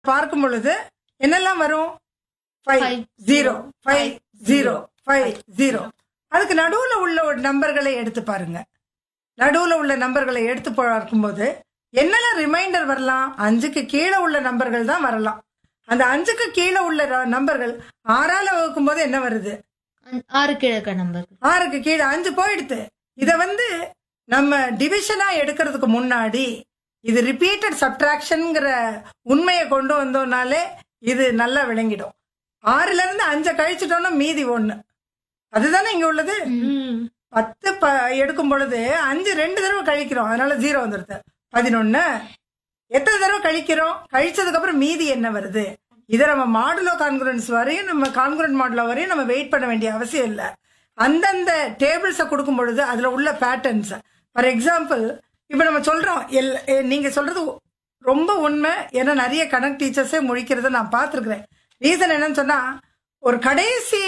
பார்க்கும் பொழுது என்னெல்லாம் வரும் five Five, zero zero, five five, zero zero, five five, zero அதுக்கு நடுவுல உள்ள ஒரு நம்பர்களை எடுத்து பாருங்க நடுவுல உள்ள நம்பர்களை எடுத்து பார்க்கும்போது என்னெல்லாம் ரிமைண்டர் வரலாம் அஞ்சுக்கு கீழே உள்ள நம்பர்கள் தான் வரலாம் அந்த அஞ்சுக்கு கீழே உள்ள ர- நம்பர்கள் ஆறால வகுக்கும் போது என்ன வருது அ- ஆறு கிழக்க நம்பர் ஆறுக்கு கீழே அஞ்சு போயிடுது இத வந்து நம்ம டிவிஷனா எடுக்கிறதுக்கு முன்னாடி இது ரிப்பீட்டட் சப்ட்ராக்ஷன்ங்கிற உண்மையை கொண்டு வந்தோம்னாலே இது நல்லா விளங்கிடும் ஆறுல இருந்து அஞ்சை கழிச்சிட்டோம்னா மீதி ஒண்ணு அதுதானே இங்க உள்ளது பத்து ப எடுக்கும் பொழுது அஞ்சு ரெண்டு தடவை கழிக்கிறோம் அதனால ஜீரோ வந்துருது பதினொன்னு எத்தனை தடவை கழிக்கிறோம் கழிச்சதுக்கு அப்புறம் மீதி என்ன வருது இதை நம்ம மாடுலோ கான்குரன்ஸ் வரையும் நம்ம கான்குரன்ட் மாடுலோ வரையும் நம்ம வெயிட் பண்ண வேண்டிய அவசியம் இல்லை அந்தந்த டேபிள்ஸை கொடுக்கும் பொழுது அதுல உள்ள பேட்டர்ன்ஸ் ஃபார் எக்ஸாம்பிள் இப்போ நம்ம சொல்றோம் எல் எ- நீங்க சொல்றது ரொம்ப உண்மை ஏன்னா நிறைய கணக்கு டீச்சர்ஸே முழிக்கிறத நான் பார்த்துருக்குறேன் ரீசன் என்னன்னு சொன்னா ஒரு கடைசி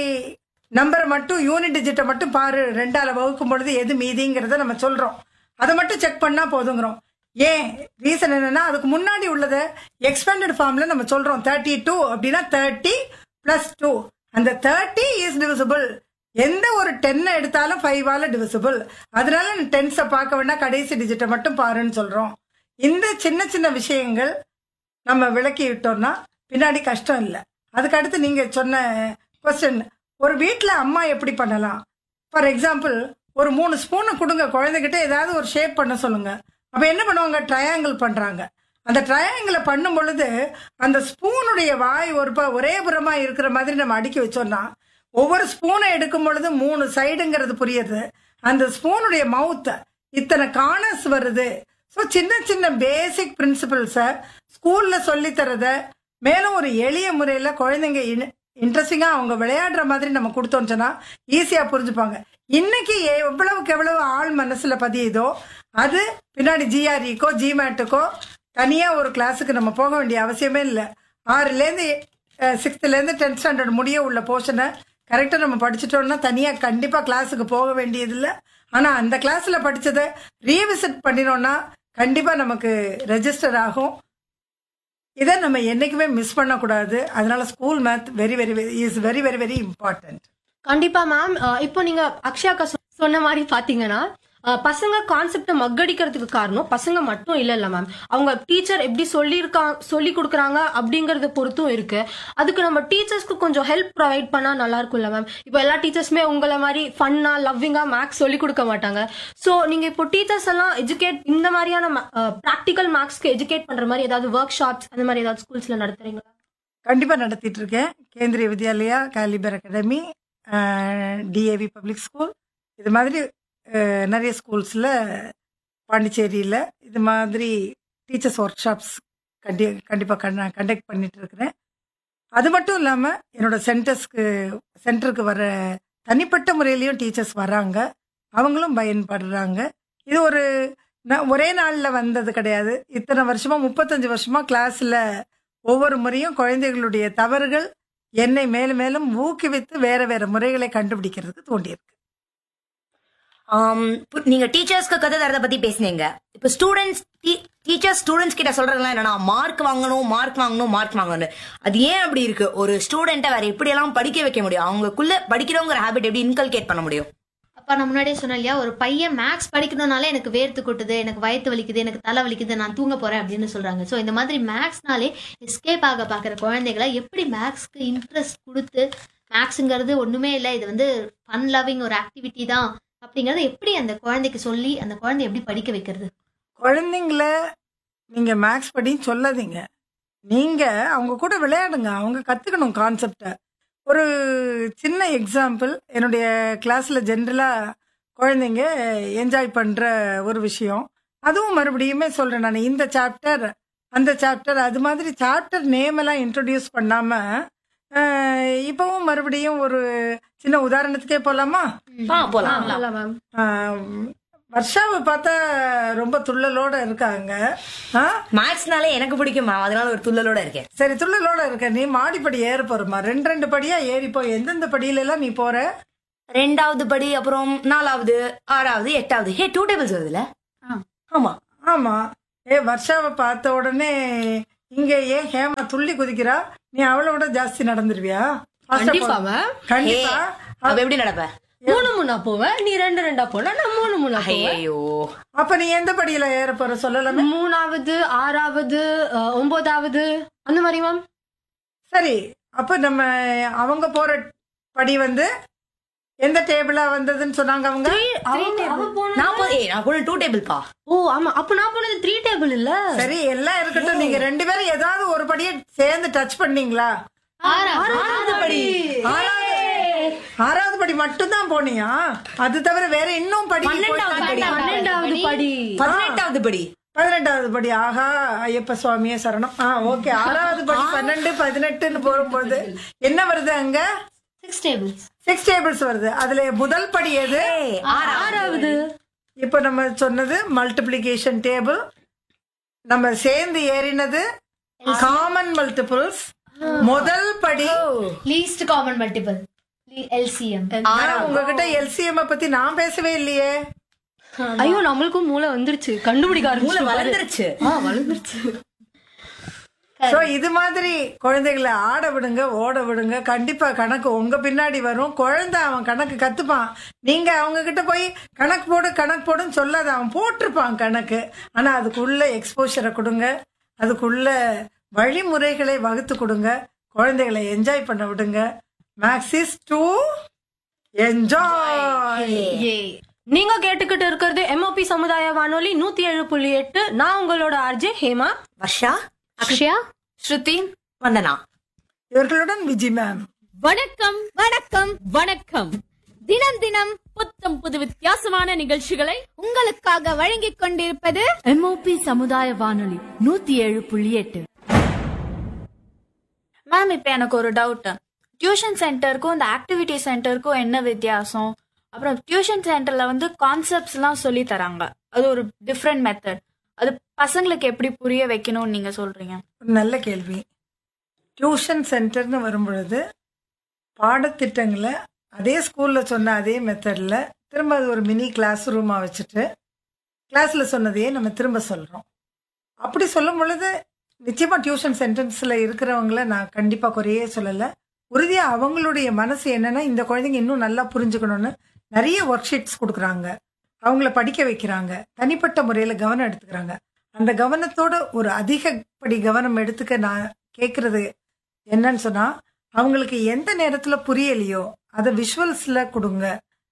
நம்பரை மட்டும் யூனிட் டிஜிட்டை மட்டும் பாரு ரெண்டால வகுக்கும் பொழுது எது மீதிங்கிறத நம்ம சொல்றோம் அதை மட்டும் செக் பண்ணா போதுங்கிறோம் ஏன் ரீசன் என்னன்னா அதுக்கு முன்னாடி உள்ளதை எக்ஸ்பேண்டட் ஃபார்ம்ல நம்ம சொல்றோம் தேர்ட்டி டூ அப்படின்னா தேர்ட்டி பிளஸ் டூ அந்த தேர்ட்டி இஸ் டிவிசிபிள் எந்த ஒரு டென்னை எடுத்தாலும் ஃபைவால டிவிசிபிள் அதனால டென்ஸை பார்க்க வேண்டாம் கடைசி டிஜிட்டை மட்டும் பாருன்னு சொல்றோம் இந்த சின்ன சின்ன விஷயங்கள் நம்ம விளக்கி விட்டோம்னா பின்னாடி கஷ்டம் இல்லை அதுக்கு அடுத்து நீங்க சொன்ன கொஸ்டின் ஒரு வீட்டில் அம்மா எப்படி பண்ணலாம் ஃபார் எக்ஸாம்பிள் ஒரு மூணு ஸ்பூனை கொடுங்க குழந்தைகிட்ட ஏதாவது ஒரு ஷேப் பண்ண சொல்லுங்க அப்போ என்ன பண்ணுவாங்க ட்ரையாங்கிள் பண்றாங்க அந்த ட்ரையாங்கிளை பண்ணும் பொழுது அந்த ஸ்பூனுடைய வாய் ஒரு ப ஒரே புறமா இருக்கிற மாதிரி நம்ம அடுக்கி வச்சோம்னா ஒவ்வொரு ஸ்பூனை எடுக்கும் பொழுது மூணு சைடுங்கிறது புரியுது அந்த ஸ்பூனுடைய மவுத்தை இத்தனை கார்னர்ஸ் வருது ஸோ சின்ன சின்ன பேசிக் பிரின்சிபல்ஸை ஸ்கூல்ல சொல்லி தரத மேலும் ஒரு எளிய முறையில குழந்தைங்க இன்ட்ரெஸ்டிங்கா அவங்க விளையாடுற மாதிரி நம்ம கொடுத்தோம்னு சொன்னா ஈஸியா புரிஞ்சுப்பாங்க இன்னைக்கு எவ்வளவுக்கு எவ்வளவு ஆள் மனசுல பதியுதோ அது பின்னாடி ஜிஆர்இக்கோ ஜிமேட்டுக்கோ தனியா ஒரு கிளாஸுக்கு நம்ம போக வேண்டிய அவசியமே இல்லை ஆறுலேருந்து சிக்ஸ்த்லேருந்து டென்த் ஸ்டாண்டர்ட் முடிய உள்ள போர்ஷனை கரெக்டாக நம்ம படிச்சிட்டோம்னா தனியாக கண்டிப்பாக கிளாஸுக்கு போக வேண்டியதில்லை ஆனால் அந்த கிளாஸில் படித்ததை ரீவிசிட் பண்ணினோம்னா கண்டிப்பாக நமக்கு ரெஜிஸ்டர் ஆகும் இதை நம்ம என்னைக்குமே மிஸ் பண்ணக்கூடாது அதனால school math very very is very very very important கண்டிப்பா மேம் இப்போ நீங்க அக்ஷயாக்கா சொ- சொன்ன மாதிரி பாத்தீங்கன்னா அஹ், பசங்க கான்செப்டை மக்கடிக்கிறதுக்கு காரணம் பசங்க மட்டும் இல்ல இல்ல மேம் அவங்க டீச்சர் எப்படி சொல்லியிருக்கா சொல்லி கொடுக்குறாங்க அப்படிங்கறத பொறுத்தும் இருக்கு அதுக்கு நம்ம டீச்சர்ஸ்க்கு கொஞ்சம் ஹெல்ப் ப்ரொவைட் பண்ணா நல்லா இருக்கும்ல மேம் இப்போ எல்லா டீச்சர்ஸுமே உங்களை மாதிரி ஃபன்னா லவ்விங்கா மேக்ஸ் சொல்லி கொடுக்க மாட்டாங்க ஸோ நீங்க இப்போ டீச்சர்ஸ் எல்லாம் எஜுகேட் இந்த மாதிரியான ப்ராக்டிக்கல் மேக்ஸ்க்கு எஜுகேட் பண்ற மாதிரி ஏதாவது ஒர்க் ஷாப்ஸ் அந்த மாதிரி ஏதாவது ஸ்கூல்ஸ்ல நடத்துறீங்களா கண்டிப்பாக நடத்திட்டு இருக்கேன் Kendriya Vidyalaya Caliber academy D A V public school இது மாதிரி அஹ், நிறைய ஸ்கூல்ஸில் பாண்டிச்சேரியில் இது மாதிரி டீச்சர்ஸ் ஒர்க் ஷாப்ஸ் கண்டி கண்டிப்பாக கண் கண்டக்ட் பண்ணிட்டு இருக்கிறேன் அது மட்டும் இல்லாமல் என்னோட சென்டர்ஸ்க்கு சென்டருக்கு வர தனிப்பட்ட முறையிலையும் டீச்சர்ஸ் வராங்க அவங்களும் பயன்படுறாங்க இது ஒரு நான் ஒரே நாளில் வந்தது கிடையாது இத்தனை வருஷமா முப்பத்தஞ்சு வருஷமா கிளாஸில் ஒவ்வொரு முறையும் குழந்தைகளுடைய தவறுகள் என்னை மேலும் மேலும் ஊக்குவித்து வேற வேற முறைகளை கண்டுபிடிக்கிறதுக்கு தூண்டியிருக்கு ஆம், பு- நீங்க டீச்சர்ஸ்க்கு கதை தரத பத்தி பேசுனீங்க இப்ப ஸ்டூடெண்ட்ஸ் டீச்சர்ஸ் ஸ்டூடெண்ட்ஸ் கிட்ட சொல்றதுலாம் என்னன்னா மார்க் வாங்கணும் மார்க் வாங்கணும் மார்க் வாங்கணும் அது ஏன் அப்படி இருக்கு ஒரு ஸ்டூடெண்ட்டை வேற எப்படி எல்லாம் படிக்க வைக்க முடியும் அவங்களுக்குள்ள படிக்கிறோங்கிற ஹாபிட் எப்படி இன்கல்கேட் பண்ண முடியும் அப்பா நான் முன்னாடியே சொன்னேன் இல்லையா ஒரு பையன் மேக்ஸ் படிக்கணும்னாலே எனக்கு வேர்த்து கொட்டுது எனக்கு வயிற்று வலிக்குது எனக்கு தலை வலிக்குது நான் தூங்க போறேன் அப்படின்னு சொல்றாங்க ஸோ இந்த மாதிரி மேக்ஸ்னாலே எஸ்கேப் ஆக பார்க்குற குழந்தைகளை எப்படி மேக்ஸ்க்கு இன்ட்ரெஸ்ட் கொடுத்து மேக்ஸுங்கிறது ஒண்ணுமே இல்லை இது வந்து ஃபன் லவ்விங் ஒரு ஆக்டிவிட்டி தான் அப்படிங்கறத எப்படி அந்த குழந்தைக்கு சொல்லி அந்த குழந்தை எப்படி படிக்க வைக்கிறது குழந்தைங்கள நீங்க மேக்ஸ் படின்னு சொல்லாதீங்க நீங்க அவங்க கூட விளையாடுங்க அவங்க கத்துக்கணும் கான்செப்டை ஒரு சின்ன எக்ஸாம்பிள் என்னுடைய கிளாஸ்ல ஜென்ரலா குழந்தைங்க என்ஜாய் பண்ற ஒரு விஷயம் அதுவும் மறுபடியுமே சொல்றேன் நான் இந்த சாப்டர் அந்த சாப்டர் அது மாதிரி சாப்டர் நேம் எல்லாம் இன்ட்ரடியூஸ் பண்ணாம அஹ், இப்பவும் மறுபடியும் ஒரு சின்ன உதாரணத்துக்கே போலாமா ஆ, போலாம் மேம் ஆஹ் வர்ஷாவை பார்த்தா ரொம்ப துள்ளலோட இருக்காங்க ஆ? மேக்ஸ்னாலே எனக்கு பிடிக்கும் மேம் அதனால ஒரு துள்ளலோட இருக்கேன் சரி துள்ளலோட இருக்க நீ மாடிப்படி ஏற போறமா ரெண்டு ரெண்டு படியா ஏறி போ எந்தெந்த படியில எல்லாம் நீ போற ரெண்டாவது படி அப்புறம் நாலாவது ஆறாவது எட்டாவது ஹே டூ டேபிள்ஸ் வருதுல்ல ஆமா ஆமா ஏ வர்ஷாவை பார்த்த உடனே இங்க ஏன் ஹேமா துள்ளி குதிக்கிறா நீ அவளை விட ஜாஸ்தி நடந்துருவியா Fast ஆ கண்டிப்பா போ. மேம் கண்டிப்பா அவ எப்படி நடப்ப மூணு மூணா போவேன் நீ ரெண்டு ரெண்டா போனா நான் மூணு மூணா போவேன் ஐயோ அப்ப நீ எந்த படியில ஏற போற சொல்லலாமே மூணாவது ஆறாவது அஹ், ஒன்பதாவது அந்த மாதிரி மேம் சரி அப்ப நம்ம அவங்க போற படி வந்து எந்த டேபிளா வந்ததுன்னு சொன்னாங்க அவங்க அவ போன நான் போ ஏய் நான் போன டூ டேபிள் பா ஓ ஆமா அப்ப நான் போனது த்ரீ டேபிள் இல்ல சரி எல்லாம் இருக்கட்டும் நீங்க ரெண்டு பேரும் ஏதாவது ஒரு படியை சேர்ந்து டச் பண்ணீங்களா ஆறாவது படி ஆறாவது ஆறாவது படி மட்டும் தான் போனியா அது தவிர வேற இன்னும் படி பன்னெண்டாவது படி பன்னெண்டாவது படி பதினெட்டாவது படி பதினெட்டாவது படி ஆஹா ஐயப்ப சுவாமியே சரணம் ஆ ஓகே ஆறாவது படி பன்னெண்டு பதினெட்டுன்னு போகும்போது என்ன வருது அங்க சிக்ஸ் டேபிள்ஸ் சிக்ஸ் டேபிள்ஸ் வருது அதுல முதல் படி எது ஏய், ஆறாவது இப்ப நம்ம சொன்னது மல்டிப்ளிகேஷன் டேபிள் நம்ம சேர்ந்து ஏறினது காமன் மல்டிபிள்ஸ் முதல் படி லீஸ்ட் காமன் மல்டிபிள் எல்சிஎம் ஆனா உங்ககிட்ட எல்சிஎம் பத்தி நான் பேசவே இல்லையே ஐயோ நம்மளுக்கும் மூளை வந்துருச்சு கண்டுபிடிக்க மூளை ஆரம்பிச்சு வளர்ந்துருச்சு ஆ வளர்ந்துருச்சு சோ இது மாதிரி குழந்தைகளை ஆட விடுங்க ஓட விடுங்க கண்டிப்பா கணக்கு உங்க பின்னாடி வரும் குழந்தை அவன் கணக்கு கத்துப்பான் நீங்க அவங்க கிட்ட போய் கணக்கு போடு கணக்கு போடுன்னு சொல்லாத அவன் போட்டிருப்பான் கணக்கு ஆனா அதுக்குள்ள எக்ஸ்போஷரை கொடுங்க அதுக்குள்ள வழிமுறைகளை வகுத்து கொடுங்க குழந்தைகளை என்ஜாய் பண்ண விடுங்க மேக்ஸிஸ் டூ என்ஜாய் நீங்க கேட்டுக்கிட்டு இருக்கிறது எம்ஓபி சமுதாய வானொலி நூத்தி ஏழு புள்ளி எட்டு நான் உங்களோட ஆர்ஜே ஹேமா வர்ஷா அக்ஷயா ஸ்ருதி வந்தனா இவர்களுடன் விஜி மேம் வணக்கம் வணக்கம் வணக்கம் தினம் தினம் புத்தம் புது வித்தியாசமான நிகழ்ச்சிகளை உங்களுக்காக வழங்கிக் கொண்டிருப்பது எம்ஓபி சமுதாய வானொலி நூத்தி ஏழு புள்ளி எட்டு மேம் இப்போ எனக்கு ஒரு டவுட் டியூஷன் சென்டருக்கும் இந்த ஆக்டிவிட்டி சென்டருக்கும் என்ன வித்தியாசம் அப்புறம் டியூஷன் சென்டர்ல வந்து கான்செப்ட்ஸ்லாம் சொல்லி தராங்க அது ஒரு டிஃப்ரெண்ட் மெத்தட் அது பசங்களுக்கு எப்படி புரிய வைக்கணும்னு நீங்க சொல்றீங்க ஒரு நல்ல கேள்வி டியூஷன் சென்டர்னு வரும்பொழுது பாடத்திட்டங்களை அதே ஸ்கூல்ல சொன்ன அதே மெத்தட்ல திரும்ப அது ஒரு மினி கிளாஸ் ரூமா வச்சுட்டு கிளாஸ்ல சொன்னதையே நம்ம திரும்ப சொல்றோம் அப்படி சொல்லும் பொழுது நிச்சயமா டியூஷன் சென்டர்ஸ்ல இருக்கிறவங்கள நான் கண்டிப்பா குறையே சொல்லல உறுதியா அவங்களுடைய மனசு என்னன்னா இந்த குழந்தைங்க இன்னும் நல்லா புரிஞ்சுக்கணும்னு நிறைய ஒர்க் ஷீட்ஸ் கொடுக்குறாங்க அவங்கள படிக்க வைக்கிறாங்க தனிப்பட்ட முறையில கவனம் எடுத்துக்கிறாங்க அந்த கவனத்தோட ஒரு அதிகப்படி கவனம் எடுத்துக்க நான் கேட்கறது என்னன்னு சொன்னா அவங்களுக்கு எந்த நேரத்துல புரியலையோ அதை விஷுவல்ஸ்ல கொடுங்க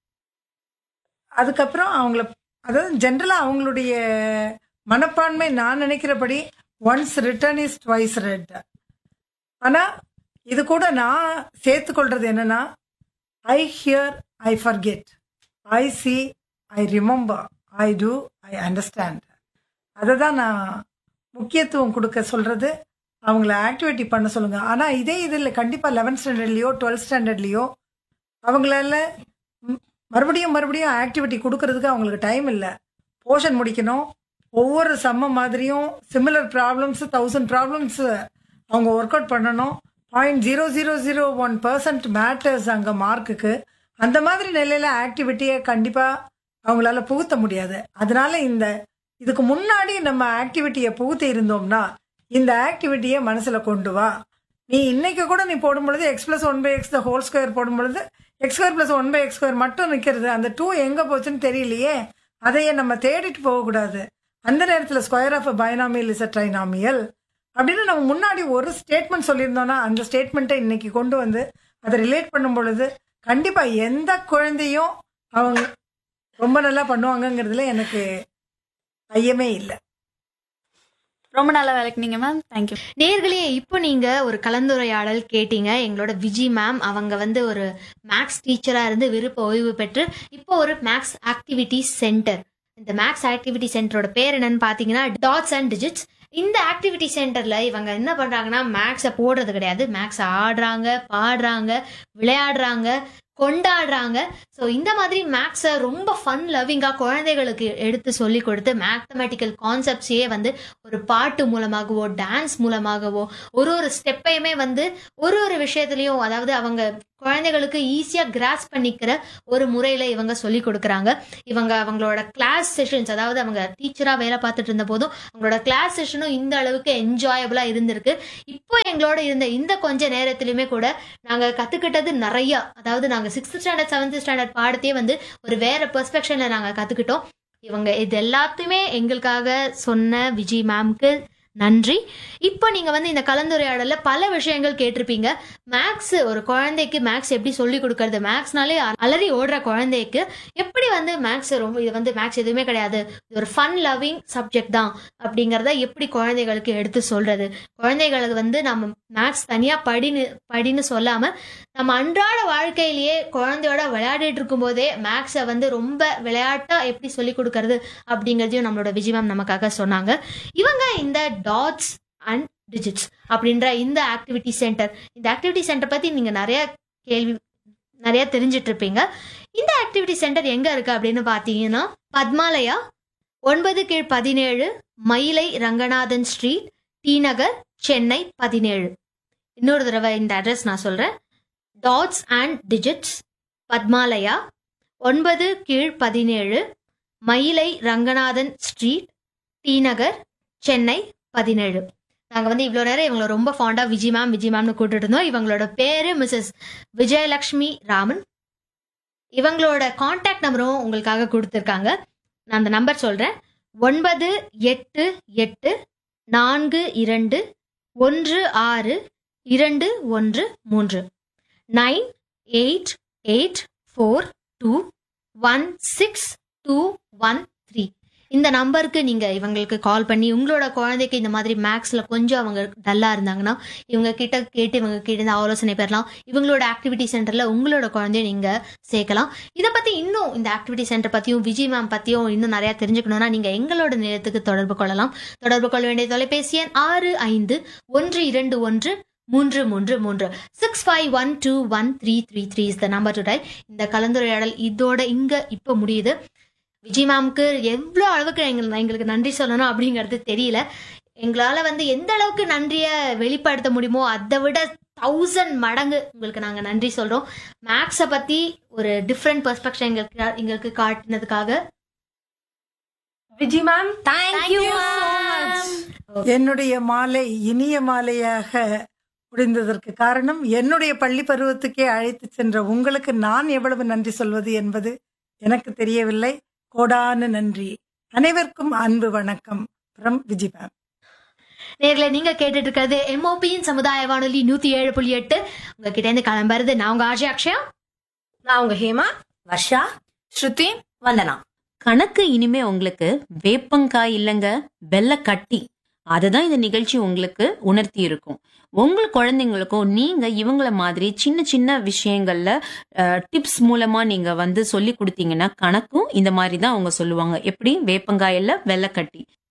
அதுக்கப்புறம் அவங்கள அதாவது ஜென்ரலா அவங்களுடைய மனப்பான்மை நான் நினைக்கிறபடி once return is twice read ஆனா இது கூட நான் சேர்த்துக்கொள்றது என்னன்னா I hear I forget I see I remember I do I understand அதை தான் நான் முக்கியத்துவம் கொடுக்க சொல்றது அவங்கள ஆக்டிவிட்டி பண்ண சொல்லுங்க ஆனா இதே இதில் கண்டிப்பா லெவன்த் ஸ்டாண்டர்ட்லயோ டுவெல்த் ஸ்டாண்டர்ட்லயோ அவங்களால ம், மறுபடியும் மறுபடியும் ஆக்டிவிட்டி கொடுக்கறதுக்கு அவங்களுக்கு டைம் இல்லை போர்ஷன் முடிக்கணும் ஒவ்வொரு சம்ம மாதிரியும் சிமிலர் ப்ராப்ளம்ஸ் தௌசண்ட் ப்ராப்ளம்ஸ் அவங்க ஒர்க் அவுட் பண்ணணும் point zero zero zero one percent matters அங்கே மார்க்குக்கு அந்த மாதிரி நிலையில ஆக்டிவிட்டியை கண்டிப்பா அவங்களால புகுத்த முடியாது அதனால இந்த இதுக்கு முன்னாடி நம்ம ஆக்டிவிட்டியை புகுத்தி இருந்தோம்னா இந்த ஆக்டிவிட்டியை மனசுல கொண்டு வா நீ இன்னைக்கு கூட நீ போடும் பொழுது x plus one by x the whole square போடும் பொழுது x square plus one by x square மட்டும் நிற்கிறது அந்த டூ எங்க போச்சுன்னு தெரியலையே அதையே நம்ம தேடிட்டு போகக்கூடாது அந்த நேரத்தில் square of binomial is a trinomial அப்படின்னு நம்ம முன்னாடி ஒரு ஸ்டேட்மெண்ட் சொல்லியிருந்தோம்னா அந்த ஸ்டேட்மெண்ட்டை இன்னைக்கு கொண்டு வந்து அதை ரிலேட் பண்ணும் பொழுது கண்டிப்பா எந்த குழந்தையும் அவங்க ரொம்ப நல்லா பண்ணுவாங்கங்கிறதுல எனக்கு ஐயமே இல்லை ரொம்ப நல்ல விளக்குனீங்க மேம் தேங்க்யூ நேர்களே இப்போ நீங்க ஒரு கலந்துரையாடல் கேட்டீங்க எங்களோட விஜி மேம் அவங்க வந்து ஒரு மேக்ஸ் டீச்சரா இருந்து விருப்ப ஓய்வு பெற்று இப்போ ஒரு மேக்ஸ் ஆக்டிவிட்டி சென்டர் இந்த மேக்ஸ் ஆக்டிவிட்டி சென்டரோட பேர் என்னன்னு பாத்தீங்கன்னா டாட்ஸ் அண்ட் டிஜிட்ஸ் இந்த ஆக்டிவிட்டி சென்டர்ல இவங்க என்ன பண்றாங்கன்னா மேக்ஸை போடுறது கிடையாது மேக்ஸ் ஆடுறாங்க பாடுறாங்க விளையாடுறாங்க கொண்டாடுறாங்க ஸோ இந்த மாதிரி மேக்ஸை ரொம்ப ஃபன் லவ்விங்காக குழந்தைகளுக்கு எடுத்து சொல்லி கொடுத்து மேத்தமெட்டிக்கல் கான்செப்ட்ஸையே வந்து ஒரு பாட்டு மூலமாகவோ டான்ஸ் மூலமாகவோ ஒரு ஒரு ஸ்டெப்பையுமே வந்து ஒரு ஒரு விஷயத்துலையும் அதாவது அவங்க குழந்தைகளுக்கு ஈஸியா கிராஸ் பண்ணிக்கிற ஒரு முறையில இவங்க சொல்லி கொடுக்குறாங்க இவங்க அவங்களோட கிளாஸ் செஷன்ஸ் அதாவது அவங்க டீச்சரா வேலை பார்த்துட்டு இருந்த போதும் அவங்களோட கிளாஸ் செஷனும் இந்த அளவுக்கு என்ஜாயபிளா இருந்திருக்கு இப்போ எங்களோட இருந்த இந்த கொஞ்ச நேரத்திலுமே கூட நாங்க கத்துக்கிட்டது நிறைய அதாவது நாங்க சிக்ஸ்த் ஸ்டாண்டர்ட் செவன்த் ஸ்டாண்டர்ட் பாடத்தையே வந்து ஒரு வேற பெர்ஸ்பெக்ஷன்ல நாங்க கத்துக்கிட்டோம் இவங்க இது எல்லாத்தையுமே எங்களுக்காக சொன்ன விஜய் மேம்க்கு நன்றி இப்போ நீங்க வந்து இந்த கலந்துரையாடல பல விஷயங்கள் கேட்டிருப்பீங்க மேக்ஸ் ஒரு குழந்தைக்கு மேக்ஸ் எப்படி சொல்லி கொடுக்கறது மேக்ஸ்னாலே அலறி ஓடுற குழந்தைக்கு எப்படி வந்து மேக்ஸ் ரொம்ப இது வந்து மேக்ஸ் எதுவுமே கிடையாது இது ஒரு ஃபன் லவ்விங் சப்ஜெக்ட் தான் அப்படிங்கறத எப்படி குழந்தைகளுக்கு எடுத்து சொல்றது குழந்தைகளுக்கு வந்து நம்ம மேக்ஸ் தனியா படின்னு படின்னு சொல்லாம நம்ம அன்றாட வாழ்க்கையிலேயே குழந்தையோட விளையாடிட்டு இருக்கும்போதே மேக்ஸை வந்து ரொம்ப விளையாட்டா எப்படி சொல்லி கொடுக்கறது அப்படிங்கறதையும் நம்மளோட விஜய் மேம் நமக்காக சொன்னாங்க இவங்க இந்த டாட்ஸ் அண்ட் டிஜிட்ஸ் அப்படின்ற இந்த ஆக்டிவிட்டி சென்டர் இந்த ஆக்டிவிட்டி சென்டர் பத்தி நீங்க நிறைய கேள்வி நிறைய தெரிஞ்சிட்டு இருப்பீங்க இந்த ஆக்டிவிட்டி சென்டர் எங்க இருக்கு அப்படின்னு பாத்தீங்கன்னா பத்மாலயா ஒன்பது கீழ் பதினேழு மயிலை ரங்கநாதன் ஸ்ட்ரீட் டி நகர் சென்னை பதினேழு இன்னொரு தடவை இந்த அட்ரஸ் நான் சொல்றேன் டாட்ஸ் அண்ட் டிஜிட்ஸ் பத்மாலயா ஒன்பது கீழ் பதினேழு மயிலை ரங்கநாதன் ஸ்ட்ரீட் டி நகர் சென்னை பதினேழு நாங்கள் வந்து இவ்வளோ நேரம் இவங்களை ரொம்ப ஃபாண்டாக விஜய் மேம் விஜய் மேம்னு கூப்பிட்டு இருந்தோம் இவங்களோட பேரு மிஸ்ஸஸ் விஜயலக்ஷ்மி ராமன் இவங்களோட காண்டாக்ட் நம்பரும் உங்களுக்காக கொடுத்துருக்காங்க நான் அந்த நம்பர் சொல்கிறேன் ஒன்பது எட்டு எட்டு நான்கு இரண்டு ஒன்று ஆறு இரண்டு ஒன்று மூன்று nine eight eight four two one six two one three இந்த நம்பருக்கு நீங்க இவங்களுக்கு கால் பண்ணி உங்களோட குழந்தைக்கு இந்த மாதிரி மேக்ஸ்ல கொஞ்சம் அவங்க டல்லா இருந்தாங்கன்னா இவங்க கிட்ட கேட்டு இவங்க கிட்ட இருந்து ஆலோசனை பெறலாம் இவங்களோட ஆக்டிவிட்டி சென்டர்ல உங்களோட குழந்தைய நீங்க சேர்க்கலாம் இதை பத்தி இன்னும் இந்த ஆக்டிவிட்டி சென்டர் பத்தியும் விஜய் மேம் பத்தியும் இன்னும் நிறைய தெரிஞ்சுக்கணும்னா நீங்க எங்களோட நிலையத்துக்கு தொடர்பு கொள்ளலாம் தொடர்பு கொள்ள வேண்டிய தொலைபேசி எண் ஆறு ஐந்து ஒன்று இரண்டு ஒன்று மூன்று மூன்று மூன்று six five one two one three three three is the number to இந்த கலந்துரையாடல் இதோட இங்க இப்போ முடியுது விஜய் மேம்க்கு எவ்வளோ அளவுக்கு எங்கள் எங்களுக்கு நன்றி சொல்லணும் அப்படிங்கிறது தெரியல எங்களால் வந்து எந்த அளவுக்கு நன்றியை வெளிப்படுத்த முடியுமோ அதை விட தௌசண்ட் மடங்கு உங்களுக்கு நாங்கள் நன்றி சொல்கிறோம் மேக்ஸை பற்றி ஒரு டிஃப்ரெண்ட் பெர்ஸ்பெக்ஷன் எங்களுக்கு எங்களுக்கு காட்டினதுக்காக விஜய் மேம் தேங்க்யூ என்னுடைய மாலை இனிய மாலையாக முடிந்ததற்கு காரணம் என்னுடைய பள்ளி பருவத்துக்கே அழைத்து சென்ற உங்களுக்கு நான் எவ்வளவு நன்றி சொல்வது என்பது எனக்கு தெரியவில்லை கோடான நன்றி அனைவருக்கும் அன்பு வணக்கம் ஃப்ரம் விஜய் மேம் நேர்ல நீங்க கேட்டுட்டு இருக்கிறது எம்ஓபியின் சமுதாய வானொலி நூத்தி ஏழு புள்ளி எட்டு உங்ககிட்ட இருந்து கிளம்புறது நான் உங்க ஆஜய் அக்ஷயா நான் உங்க ஹேமா வர்ஷா ஸ்ருதி வந்தனா கணக்கு இனிமே உங்களுக்கு வேப்பங்காய் இல்லைங்க வெள்ளை கட்டி அதுதான் இந்த நிகழ்ச்சி உங்களுக்கு உணர்த்தி இருக்கும் உங்கள் குழந்தைங்களுக்கும் நீங்க இவங்கள மாதிரி சின்ன சின்ன விஷயங்கள்ல டிப்ஸ் மூலமா நீங்க வந்து சொல்லி கொடுத்தீங்கன்னா கணக்கும் இந்த மாதிரி தான் அவங்க சொல்லுவாங்க எப்படி வேப்பங்காயில வெள்ளை கட்டி